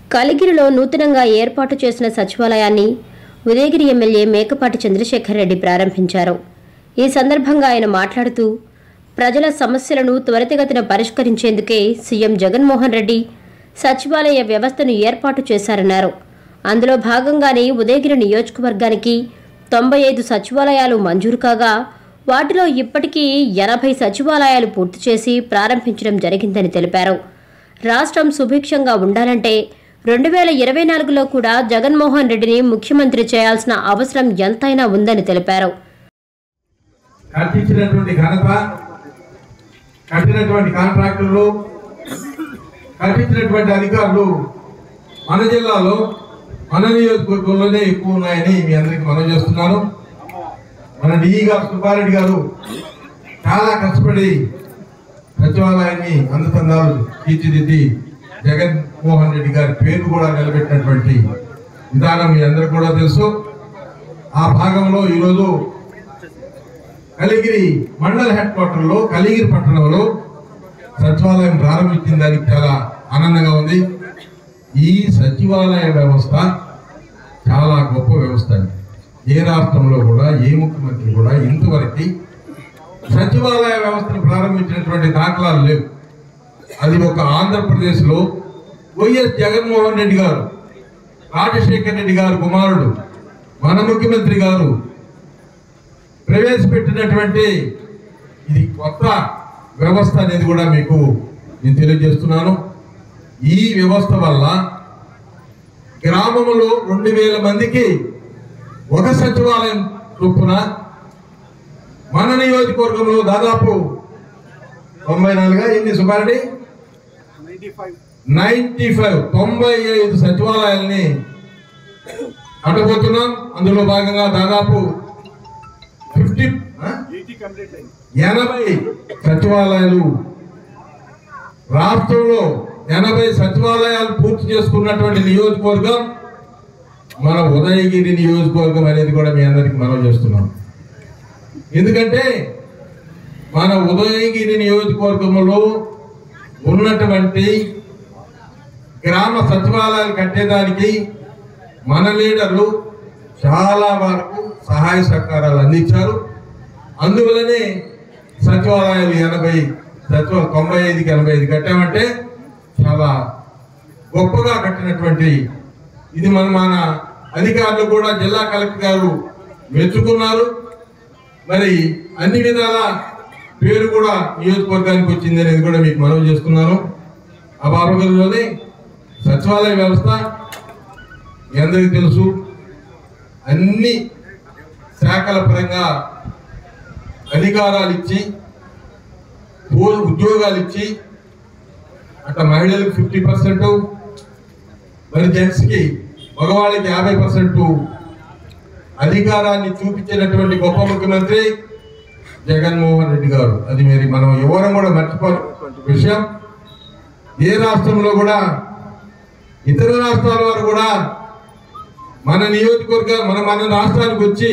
కలిగిరిలో నూతనంగా ఏర్పాటు చేసిన సచివాలయాన్ని ఉదయగిరి ఎమ్మెల్యే మేకపాటి చంద్రశేఖర్ రెడ్డి ప్రారంభించారు ఈ సందర్భంగా ఆయన మాట్లాడుతూ ప్రజల సమస్యలను త్వరితగతిన పరిష్కరించేందుకే సీఎం జగన్మోహన్ రెడ్డి సచివాలయ వ్యవస్థను ఏర్పాటు చేశారన్నారు అందులో భాగంగానే ఉదయగిరి నియోజకవర్గానికి తొంభై ఐదు సచివాలయాలు మంజూరు కాగా వాటిలో ఇప్పటికీ ఎనభై సచివాలయాలు పూర్తి చేసి ప్రారంభించడం జరిగిందని తెలిపారు రాష్ట్రం సుభిక్షంగా ఉండాలంటే రెండు వేల ఇరవై నాలుగులో కూడా జగన్మోహన్ రెడ్డిని ముఖ్యమంత్రి చేయాల్సిన అవసరం ఎంతైనా ఉందని తెలిపారు కట్టించినటువంటి ఘనత కట్టినటువంటి కాంట్రాక్టర్లు కట్టించినటువంటి అధికారులు మన జిల్లాలో మన నియోజకవర్గంలోనే ఎక్కువ ఉన్నాయని మీ అందరికీ మనం చేస్తున్నాను మన డిఈ గారు సుబ్బారెడ్డి గారు చాలా కష్టపడి సచివాలయాన్ని అందతందాలు తీర్చిదిద్ది జగన్మోహన్ రెడ్డి గారి పేరు కూడా నిలబెట్టినటువంటి విధానం మీ అందరికీ కూడా తెలుసు ఆ భాగంలో ఈరోజు కలిగిరి మండల హెడ్ క్వార్టర్ లో కలిగిరి పట్టణంలో సచివాలయం ప్రారంభించిన దానికి చాలా ఆనందంగా ఉంది ఈ సచివాలయ వ్యవస్థ చాలా గొప్ప వ్యవస్థ అండి ఏ రాష్ట్రంలో కూడా ఏ ముఖ్యమంత్రి కూడా ఇంతవరకు సచివాలయ వ్యవస్థను ప్రారంభించినటువంటి దాఖలాలు లేవు అది ఒక ఆంధ్రప్రదేశ్ లో వైఎస్ జగన్మోహన్ రెడ్డి గారు రాజశేఖర్ రెడ్డి గారు కుమారుడు మన ముఖ్యమంత్రి గారు ప్రవేశపెట్టినటువంటి ఇది కొత్త వ్యవస్థ అనేది కూడా మీకు నేను తెలియజేస్తున్నాను ఈ వ్యవస్థ వల్ల గ్రామంలో రెండు వేల మందికి ఒక సచివాలయం చొప్పున మన నియోజకవర్గంలో దాదాపు తొంభై నాలుగా ఎన్ని సుమారడి నైన్టీ ఫైవ్ తొంభై ఐదు సచివాలయాల్ని కట్టబోతున్నాం అందులో భాగంగా దాదాపు ఫిఫ్టీ ఎనభై సచివాలయాలు రాష్ట్రంలో ఎనభై సచివాలయాలు పూర్తి చేసుకున్నటువంటి నియోజకవర్గం మన ఉదయగిరి నియోజకవర్గం అనేది కూడా మీ అందరికి మనం చేస్తున్నాం ఎందుకంటే మన ఉదయగిరి నియోజకవర్గంలో ఉన్నటువంటి గ్రామ సచివాలయాలు కట్టేదానికి మన లీడర్లు చాలా వరకు సహాయ సహకారాలు అందించారు అందువలనే సచివాలయాలు ఎనభై సచివ తొంభై ఐదుకి ఎనభై ఐదు కట్టామంటే చాలా గొప్పగా కట్టినటువంటి ఇది మన మన అధికారులు కూడా జిల్లా కలెక్టర్ గారు మెచ్చుకున్నారు మరి అన్ని విధాల పేరు కూడా నియోజకవర్గానికి వచ్చింది అనేది కూడా మీకు మనవి చేస్తున్నాను ఆ బాబగల్లోనే సచివాలయ వ్యవస్థ మీ అందరికీ తెలుసు అన్ని శాఖల పరంగా అధికారాలు ఇచ్చి ఉ- ఉద్యోగాలు ఇచ్చి అట్లా మహిళలకు ఫిఫ్టీ పర్సెంట్ మరి జెంట్స్కి మగవాళ్ళకి యాభై పర్సెంట్ అధికారాన్ని చూపించినటువంటి గొప్ప ముఖ్యమంత్రి జగన్మోహన్ రెడ్డి గారు అది మరి మనం ఎవరం కూడా మర్చిపో విషయం ఏ రాష్ట్రంలో కూడా ఇతర రాష్ట్రాల వారు కూడా మన నియోజకవర్గ మన మన రాష్ట్రానికి వచ్చి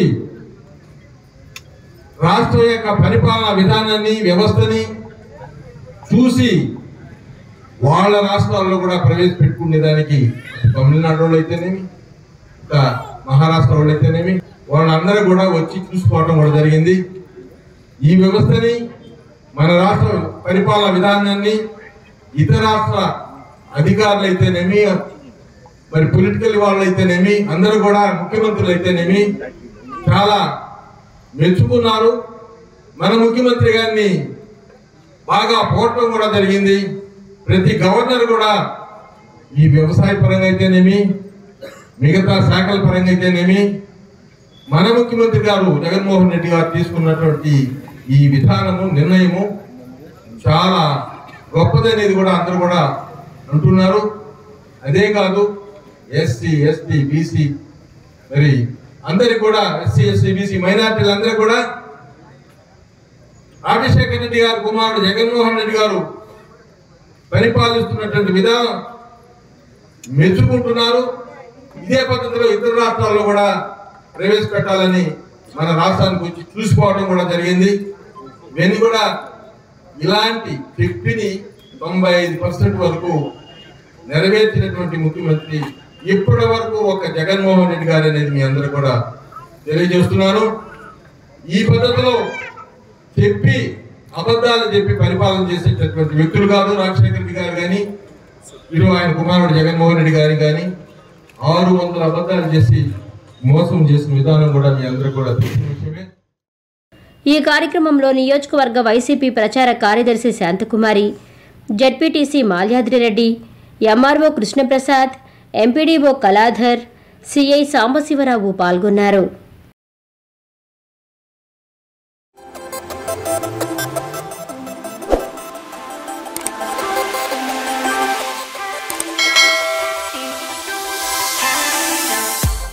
రాష్ట్రం యొక్క పరిపాలన విధానాన్ని వ్యవస్థని చూసి వాళ్ళ రాష్ట్రాల్లో కూడా ప్రవేశపెట్టుకునే దానికి తమిళనాడు వాళ్ళు అయితేనేమి ఇంకా మహారాష్ట్ర వాళ్ళు అయితేనేమి వాళ్ళందరూ కూడా వచ్చి చూసుకోవటం కూడా జరిగింది ఈ వ్యవస్థని మన రాష్ట్ర పరిపాలన విధానాన్ని ఇతర రాష్ట్ర అధికారులు అయితేనేమి మరి పొలిటికల్ వాళ్ళు అయితేనేమి అందరూ కూడా ముఖ్యమంత్రులు అయితేనేమి చాలా మెచ్చుకున్నారు మన ముఖ్యమంత్రి గారిని బాగా పోవటం కూడా జరిగింది ప్రతి గవర్నర్ కూడా ఈ వ్యవసాయ పరంగా అయితేనేమి మిగతా శాఖల పరంగా అయితేనేమి మన ముఖ్యమంత్రి గారు జగన్మోహన్ రెడ్డి గారు తీసుకున్నటువంటి ఈ విధానము నిర్ణయము చాలా గొప్పదనేది కూడా అందరూ కూడా అంటున్నారు అదే కాదు ఎస్సీ ఎస్టీ బీసీ మరి అందరికి కూడా ఎస్సీ ఎస్సీ బీసీ మైనార్టీలు అందరూ కూడా రాజశేఖర రెడ్డి గారు కుమారుడు జగన్మోహన్ రెడ్డి గారు పరిపాలిస్తున్నటువంటి విధానం మెచ్చుకుంటున్నారు ఇదే పద్ధతిలో ఇతర రాష్ట్రాల్లో కూడా ప్రవేశపెట్టాలని మన రాష్ట్రానికి వచ్చి చూసుకోవడం కూడా జరిగింది ఇవన్నీ కూడా ఇలాంటి శక్తిని తొంభై ఐదు పర్సెంట్ వరకు నెరవేర్చినటువంటి ముఖ్యమంత్రి ఇప్పటి వరకు ఒక జగన్మోహన్ రెడ్డి గారు అనేది మీ అందరూ కూడా తెలియజేస్తున్నాను ఈ పద్ధతిలో చెప్పి అబద్ధాలు చెప్పి పరిపాలన చేసేటటువంటి వ్యక్తులు కాదు రాజశేఖర రెడ్డి గారు కానీ ఇరు ఆయన కుమారుడు జగన్మోహన్ రెడ్డి గారి కానీ ఆరు వందల అబద్ధాలు చేసి మోసం చేసిన విధానం కూడా మీ అందరూ కూడా తెలిసిన విషయమే ఈ కార్యక్రమంలో నియోజకవర్గ వైసీపీ ప్రచార కార్యదర్శి Shanthakumari ZPTC Malyadri Reddy MRO Krishnaprasad MPDO Kaladhar CI Sambasivarao పాల్గొన్నారు